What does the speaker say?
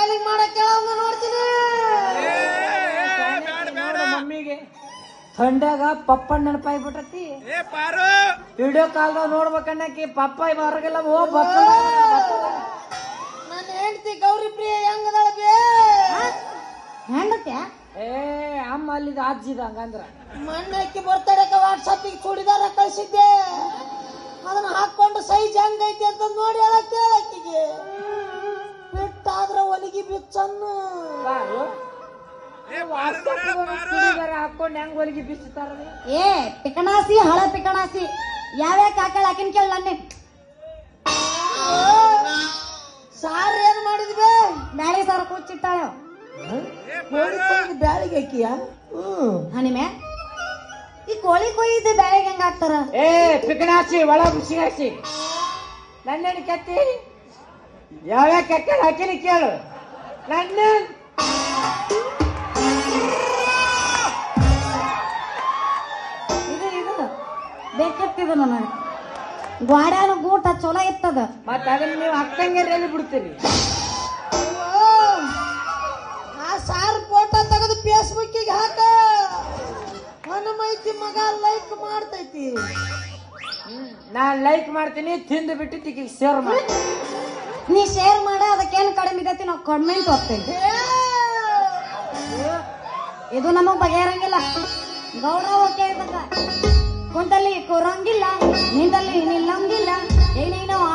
scanning ಮಾಡಕ್ ಕೇಳಂಗ ನೋಡ್ತೀನಿ ನೋಡು ಮಮ್ಮಿಗೆ ಥಂಡ್ಯಾಗ ಪಪ್ಪಣ್ಣ ನೆನಪಾಗಿ ಬಿಟ್ಟತಿ ಏ ಪಾರು ವಿಡಿಯೋ ಕಾಲ್ದಾಗ ನೋಡ್ಬೇಕನ್ನಕಿ ಪಪ್ಪ ಹೊರಗೆಲ್ಲ ಓ ಬಪ್ಪ ನನ್ನ ಹೆಂಡತಿ ಗೌರಿ ಪ್ರಿಯ ಹೆಂಗದಾಳ ಬೇ ಹೆಂಡತ್ಯಾ ಏ ಅಮ್ಮ ಅಲ್ಲಿದ ಅಜ್ಜಿದ ಹಂಗಂದ್ರ ಮಣ್ಣಕ್ಕಿ ಬರ್ತಡೇಕ ವಾಟ್ಸಪ್ಪಿಗೆ ಚೂಡಿದಾರ ಕಳಿಸಿದ್ದೆ ಅದನ್ನ ಹಾಕೊಂಡು ಸೈಜ್ ಹೆಂಗೈತಿ ಅಂತ ನೋಡಿ ಹೇಳ ಕೇಳಕ್ಕಿಗೆ ಬಿಟ್ಟಾದ್ರ ಒಲಿಗಿ ಬಿಚ್ಚನ್ನು ಬಾರು ಏ ಪಾರು ನೋಡೋಣ ಪಾರು ಚೂಡಿದಾರ ಹಾಕೊಂಡು ಹೆಂಗ್ ಹೊಲಿಗೆ ಬಿಸ್ತಾರ ಏ ಪಿಕಣಾಸಿ ಹಳ ಪಿಕಣಾಸಿ ಯಾವ್ಯಾವ ಕಾಕಳ ಹಾಕಿನ ಕೇಳ ನನ್ನೆ ಸಾರ್ ಏನ್ ಮಾಡಿದ್ವಿ ಬ್ಯಾಳಿ ಸಾರ ಕೂಚಿಟ್ಟಾಳ ಏ ಪಾರು ಬ್ಯಾಳಿಗೆ ಹಾಕಿಯ ಹ್ಮ್ ಹಣಿಮೆ ಈ ಕೋಳಿ ಕೊಯ್ದು ಬ್ಯಾಳಿಗೆ ಹೆಂಗ ಹಾಕ್ತಾರ ಏ ಪಿಕಣಾಸಿ ಒಳ ಬಿಸಿಗಾಸಿ ನನ್ನೇನು ಕತ್ತಿ ಯಾವ್ಯಾವ ಕೆಕ್ಕ ಹಾಕಿನಿ ಕೇಳು ನನ್ನ ಇದು ಇದು ಬೇಕಿತ್ತಿದ ನನಗೆ ಗ್ವಾಡ್ಯಾನ ಗೂಟ ಚಲೋ ಇತ್ತದ ಮತ್ತ ಅದನ್ನ ನೀವು ಅಕ್ಕಂಗೆರೆಯಲ್ಲಿ ಬಿಡ್ತೀರಿ ಅಯ್ಯೋ, ಆ ಸಾರ್ ಫೋಟೋ ತೆಗೆದು ಫೇಸ್ಬುಕ್ಕಿಗೆ ಹಾಕ ಹನುಮೈತಿ ಮಗ ಲೈಕ್ ಮಾಡ್ತೈತಿ ನಾನ್ ಲೈಕ್ ಮಾಡ್ತೀನಿ ತಿಂದು ಬಿಟ್ಟು ತಿಕ್ಕಿ ಶೇರ್ ಮಾಡಿ ನೀ ಶೇರ್ ಮಾಡ ಅದಕ್ಕೇನು ಕಡಿಮೆ ಇದೈತಿ ನಾವು ಕಮೆಂಟ್ ಹೋಗ್ತೇವೆ ಇದು ನಮಗ್ ಬಗೆಹರಂಗಿಲ್ಲ ಗೌಡ ಓಕೆ ಇದ್ದಾಗ ಕುಂತಲ್ಲಿ ಕೂರಂಗಿಲ್ಲ ನಿಂತಲ್ಲಿ ನಿಲ್ಲಂಗಿಲ್ಲ ಏನೇನೋ